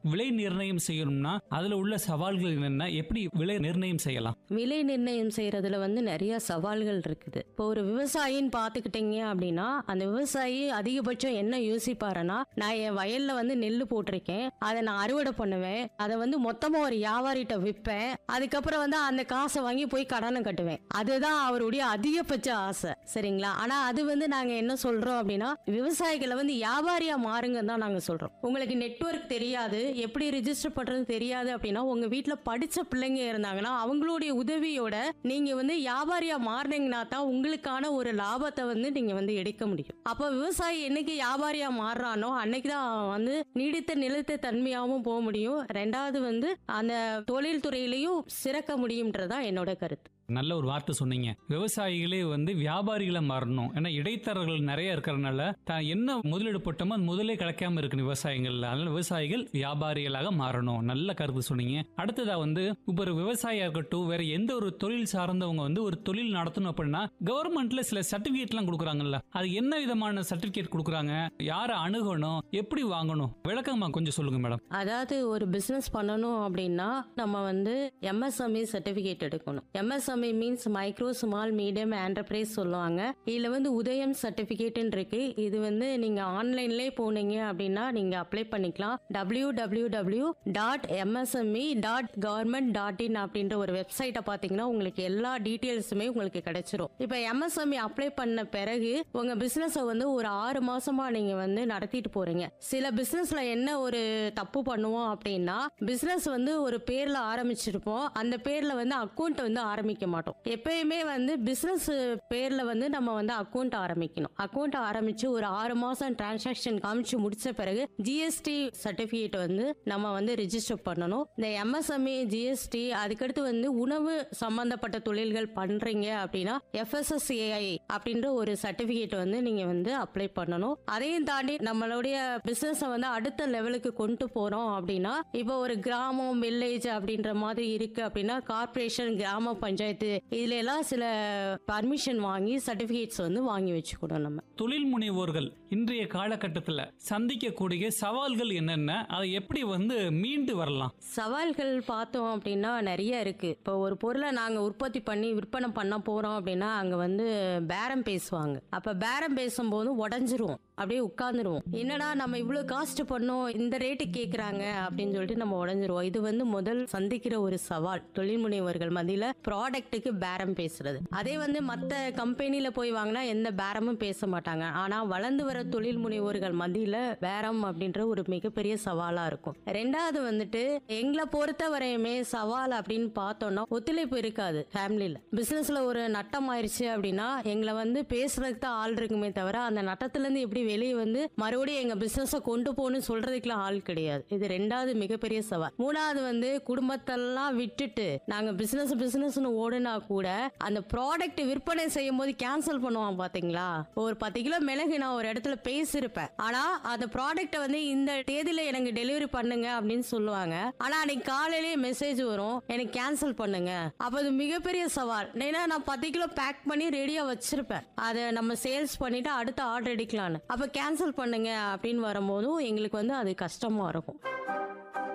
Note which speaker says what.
Speaker 1: விலை நிர்ணயம் செய்யணும்னா அதுல உள்ள சவால்கள் என்னென்ன எப்படி விலை நிர்ணயம் செய்யலாம்
Speaker 2: விலை நிர்ணயம் செய்யறதுல வந்து நிறைய சவால்கள் இருக்குது இப்போ ஒரு விவசாயின்னு பார்த்துக்கிட்டீங்க அப்படின்னா அந்த விவசாயி அதிகபட்சம் என்ன யோசிப்பாருன்னா நான் என் வயல்ல வந்து நெல் போட்டிருக்கேன் அதை நான் அறுவடை பண்ணுவேன் அதை வந்து மொத்தமா ஒரு வியாபாரிட்ட விற்பேன் அதுக்கப்புறம் வந்து அந்த காசை வாங்கி போய் கடனை கட்டுவேன் அதுதான் அவருடைய அதிகபட்ச ஆசை சரிங்களா ஆனா அது வந்து நாங்க என்ன சொல்றோம் அப்படின்னா விவசாயிகளை வந்து வியாபாரியா மாறுங்கன்னு தான் நாங்க சொல்றோம் உங்களுக்கு நெட்வொர்க் தெரியாது எப்படி ரிஜிஸ்டர் பண்றது தெரியாது அப்படின்னா உங்க வீட்ல படிச்ச பிள்ளைங்க இருந்தாங்கன்னா அவங்களுடைய உதவியோட நீங்க வந்து வியாபாரியா மாறினீங்கன்னா தான் உங்களுக்கான ஒரு லாபத்தை வந்து நீங்க வந்து எடுக்க முடியும் அப்ப விவசாயி என்னைக்கு வியாபாரியா மாறுறானோ அன்னைக்கு தான் அவன் வந்து நீடித்த நிலைத்த தன்மையாகவும் போக முடியும் ரெண்டாவது வந்து அந்த தொழில் துறையிலையும் சிறக்க முடியும்ன்றதா என்னோட கருத்து
Speaker 1: நல்ல ஒரு வார்த்தை சொன்னீங்க விவசாயிகளே வந்து வியாபாரிகளை மாறணும் ஏன்னா இடைத்தரகர்கள் நிறைய இருக்கிறதுனால தான் என்ன முதலீடு போட்டோமோ அது முதலே கிடைக்காம இருக்கணும் விவசாயங்கள்ல அதனால விவசாயிகள் வியாபாரிகளாக மாறணும் நல்ல கருத்து சொன்னீங்க அடுத்ததா வந்து இப்போ ஒரு விவசாயியா இருக்கட்டும் வேற எந்த ஒரு தொழில் சார்ந்தவங்க வந்து ஒரு தொழில் நடத்தணும் அப்படின்னா கவர்மெண்ட்ல சில சர்டிபிகேட்லாம் கொடுக்குறாங்கல்ல அது என்ன விதமான சர்டிபிகேட் கொடுக்குறாங்க யாரை அணுகணும் எப்படி வாங்கணும் விளக்கமா கொஞ்சம் சொல்லுங்க மேடம்
Speaker 2: அதாவது ஒரு பிசினஸ் பண்ணணும் அப்படின்னா நம்ம வந்து எம்எஸ்எம்இ சர்டிபிகேட் எடுக்கணும் MSME means micro small medium enterprise சொல்லுவாங்க இதுல வந்து உதயம் சர்டிபிகேட்னு இருக்கு இது வந்து நீங்க ஆன்லைன்லயே போனீங்க அப்படின்னா நீங்க அப்ளை பண்ணிக்கலாம் W W W dot MSME dot government dot in அப்படின்ற ஒரு வெப்சைட்டை பார்த்தீங்கன்னா உங்களுக்கு எல்லா டீட்டெயில்ஸுமே உங்களுக்கு கிடைச்சிரும் இப்போ எம்எஸ்எம்இ அப்ளை பண்ண பிறகு உங்க பிசினஸை வந்து ஒரு ஆறு மாசமா நீங்க வந்து நடத்திட்டு போறீங்க சில பிசினஸ்ல என்ன ஒரு தப்பு பண்ணுவோம் அப்படின்னா பிசினஸ் வந்து ஒரு பேர்ல ஆரம்பிச்சிருப்போம் அந்த பேர்ல வந்து அக்கௌண்ட் வந்து ஆரம்பிக்க மாட்டோம் எப்பயுமே வந்து பிசினஸ் பேர்ல வந்து நம்ம வந்து அக்கௌண்ட் ஆரம்பிக்கணும் அக்கௌண்ட் ஆரம்பிச்சு ஒரு ஆறு மாசம் டிரான்சாக்ஷன் காமிச்சு முடிச்ச பிறகு ஜிஎஸ்டி சர்டிபிகேட் வந்து நம்ம வந்து ரிஜிஸ்டர் பண்ணணும் இந்த எம்எஸ்எம்ஏ ஜிஎஸ்டி அதுக்கடுத்து வந்து உணவு சம்பந்தப்பட்ட தொழில்கள் பண்றீங்க அப்படின்னா எஃப்எஸ்எஸ்ஏஐ அப்படின்ற ஒரு சர்டிபிகேட் வந்து நீங்க வந்து அப்ளை பண்ணணும் அதையும் தாண்டி நம்மளுடைய பிசினஸ் வந்து அடுத்த லெவலுக்கு கொண்டு போறோம் அப்படின்னா இப்போ ஒரு கிராமம் வில்லேஜ் அப்படின்ற மாதிரி இருக்கு அப்படின்னா கார்ப்பரேஷன் கிராம பஞ்சாயத்து இதுல எல்லாம் சில பர்மிஷன் வாங்கி சர்டிபிகேட்ஸ் வந்து வாங்கி வச்சுக்கணும் நம்ம
Speaker 1: தொழில் முனைவோர்கள் இன்றைய காலகட்டத்தில் சந்திக்கக்கூடிய சவால்கள் என்னென்ன அதை எப்படி வந்து மீண்டு வரலாம்
Speaker 2: சவால்கள் பார்த்தோம் அப்படின்னா நிறைய இருக்கு இப்போ ஒரு பொருளை நாங்க உற்பத்தி பண்ணி விற்பனை பண்ண போறோம் அப்படின்னா அங்க வந்து பேரம் பேசுவாங்க அப்ப பேரம் பேசும்போது உடஞ்சிரும் அப்படியே உட்கார்ந்துருவோம் என்னடா நம்ம இவ்வளவு காஸ்ட் பண்ணோம் இந்த ரேட்டு கேக்குறாங்க அப்படின்னு சொல்லிட்டு நம்ம உடஞ்சிருவோம் இது வந்து முதல் சந்திக்கிற ஒரு சவால் தொழில் முனைவர்கள் மத்தியில ப்ராடக்ட்டுக்கு பேரம் பேசுறது அதே வந்து மத்த கம்பெனில போய் வாங்கினா எந்த பேரமும் பேச மாட்டாங்க ஆனா வளர்ந்து வர தொழில் முனைவோர்கள் மத்தியில பேரம் அப்படின்ற ஒரு மிகப்பெரிய சவாலா இருக்கும் ரெண்டாவது வந்துட்டு எங்களை பொறுத்த வரையுமே சவால் அப்படின்னு பார்த்தோம்னா ஒத்துழைப்பு இருக்காது ஃபேமிலியில பிசினஸ்ல ஒரு நட்டம் ஆயிருச்சு அப்படின்னா எங்களை வந்து பேசுறதுக்கு தான் ஆள் இருக்குமே தவிர அந்த நட்டத்துல இருந்து எப்படி வெளியே வந்து மறுபடியும் எங்க பிசினஸ கொண்டு போகணும்னு சொல்றதுக்குலாம் ஆள் கிடையாது இது ரெண்டாவது மிகப்பெரிய சவால் மூணாவது வந்து குடும்பத்தெல்லாம் விட்டுட்டு நாங்க பிசினஸ் பிசினஸ்னு ஓடுனா கூட அந்த ப்ராடக்ட் விற்பனை செய்யும் போது கேன்சல் பண்ணுவான் பாத்தீங்களா ஒரு பத்து கிலோ மிளகு நான் ஒரு இடத்துல பேசியிருப்பேன் ஆனா அந்த ப்ராடக்ட்டை வந்து இந்த தேதியில எனக்கு டெலிவரி பண்ணுங்க அப்படின்னு சொல்லுவாங்க ஆனா அன்னைக்கு காலையிலேயே மெசேஜ் வரும் எனக்கு கேன்சல் பண்ணுங்க அப்ப அது மிகப்பெரிய சவால் ஏன்னா நான் பத்து கிலோ பேக் பண்ணி ரெடியா வச்சிருப்பேன் அதை நம்ம சேல்ஸ் பண்ணிட்டு அடுத்த ஆர்டர் எடுக்கலான்னு அப்ப கேன்சல் பண்ணுங்க அப்படின்னு வரும்போதும் எங்களுக்கு வந்து அது கஷ்டமா இருக்கும்